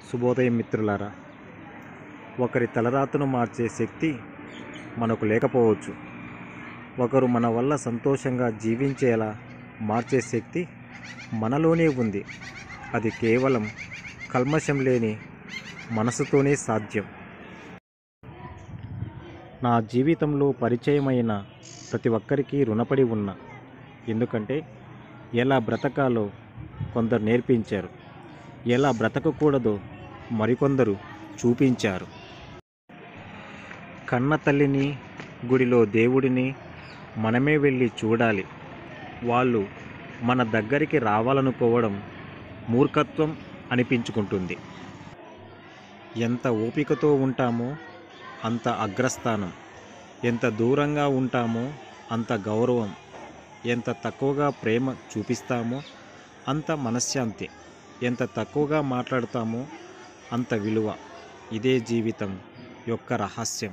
శుభోదయం మిత్రులారా ఒకరి తలరాతను మార్చే శక్తి మనకు లేకపోవచ్చు ఒకరు మన వల్ల సంతోషంగా జీవించేలా మార్చే శక్తి మనలోనే ఉంది అది కేవలం కల్మషం లేని మనసుతోనే సాధ్యం నా జీవితంలో పరిచయమైన ప్రతి ఒక్కరికి రుణపడి ఉన్నా ఎందుకంటే ఎలా బ్రతకాలో కొందరు నేర్పించారు ఎలా బ్రతకకూడదో మరికొందరు చూపించారు కన్న తల్లిని గుడిలో దేవుడిని మనమే వెళ్ళి చూడాలి వాళ్ళు మన దగ్గరికి రావాలనుకోవడం మూర్ఖత్వం అనిపించుకుంటుంది ఎంత ఓపికతో ఉంటామో అంత అగ్రస్థానం ఎంత దూరంగా ఉంటామో అంత గౌరవం ఎంత తక్కువగా ప్రేమ చూపిస్తామో అంత మనశ్శాంతి ఎంత తక్కువగా మాట్లాడతామో అంత విలువ ఇదే జీవితం యొక్క రహస్యం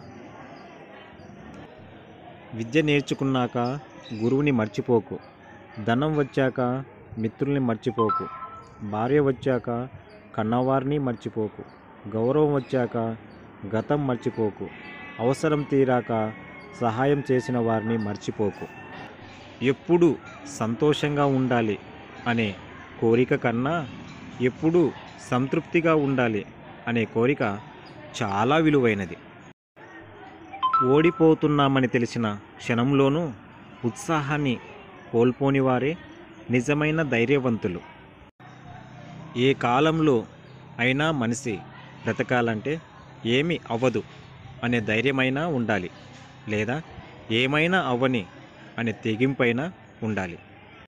విద్య నేర్చుకున్నాక గురువుని మర్చిపోకు ధనం వచ్చాక మిత్రుల్ని మర్చిపోకు భార్య వచ్చాక కన్నవారిని మర్చిపోకు గౌరవం వచ్చాక గతం మర్చిపోకు అవసరం తీరాక సహాయం చేసిన వారిని మర్చిపోకు ఎప్పుడు సంతోషంగా ఉండాలి అనే కోరిక కన్నా ఎప్పుడూ సంతృప్తిగా ఉండాలి అనే కోరిక చాలా విలువైనది ఓడిపోతున్నామని తెలిసిన క్షణంలోనూ ఉత్సాహాన్ని కోల్పోని వారే నిజమైన ధైర్యవంతులు ఏ కాలంలో అయినా మనిషి బ్రతకాలంటే ఏమి అవ్వదు అనే ధైర్యమైనా ఉండాలి లేదా ఏమైనా అవ్వని అనే తెగింపైనా ఉండాలి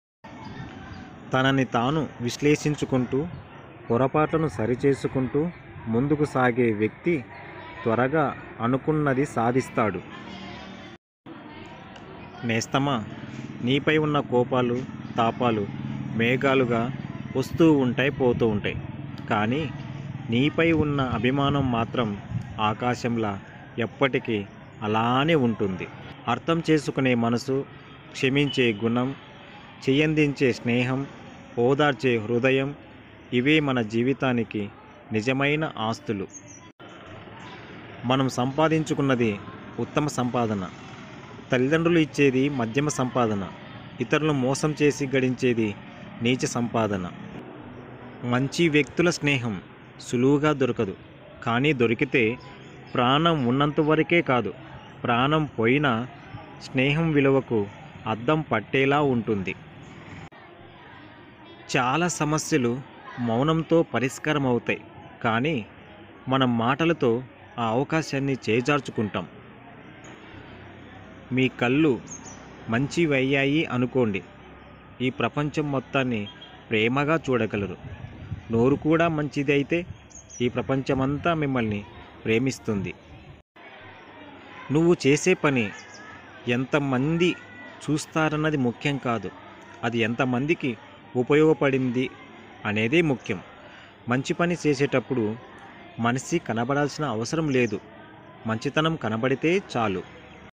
తనని తాను విశ్లేషించుకుంటూ పొరపాట్లను సరిచేసుకుంటూ ముందుకు సాగే వ్యక్తి త్వరగా అనుకున్నది సాధిస్తాడు నేస్తమా నీపై ఉన్న కోపాలు తాపాలు మేఘాలుగా వస్తూ ఉంటాయి పోతూ ఉంటాయి కానీ నీపై ఉన్న అభిమానం మాత్రం ఆకాశంలా ఎప్పటికీ అలానే ఉంటుంది అర్థం చేసుకునే మనసు క్షమించే గుణం చెయ్యందించే స్నేహం ఓదార్చే హృదయం ఇవే మన జీవితానికి నిజమైన ఆస్తులు మనం సంపాదించుకున్నది ఉత్తమ సంపాదన తల్లిదండ్రులు ఇచ్చేది మధ్యమ సంపాదన ఇతరులను మోసం చేసి గడించేది నీచ సంపాదన మంచి వ్యక్తుల స్నేహం సులువుగా దొరకదు కానీ దొరికితే ప్రాణం ఉన్నంత వరకే కాదు ప్రాణం పోయినా స్నేహం విలువకు అద్దం పట్టేలా ఉంటుంది చాలా సమస్యలు మౌనంతో పరిష్కారం అవుతాయి కానీ మనం మాటలతో ఆ అవకాశాన్ని చేజార్చుకుంటాం మీ కళ్ళు మంచివయ్యాయి అనుకోండి ఈ ప్రపంచం మొత్తాన్ని ప్రేమగా చూడగలరు నోరు కూడా మంచిది అయితే ఈ ప్రపంచమంతా మిమ్మల్ని ప్రేమిస్తుంది నువ్వు చేసే పని ఎంతమంది చూస్తారన్నది ముఖ్యం కాదు అది ఎంతమందికి ఉపయోగపడింది అనేదే ముఖ్యం మంచి పని చేసేటప్పుడు మనిషి కనబడాల్సిన అవసరం లేదు మంచితనం కనబడితే చాలు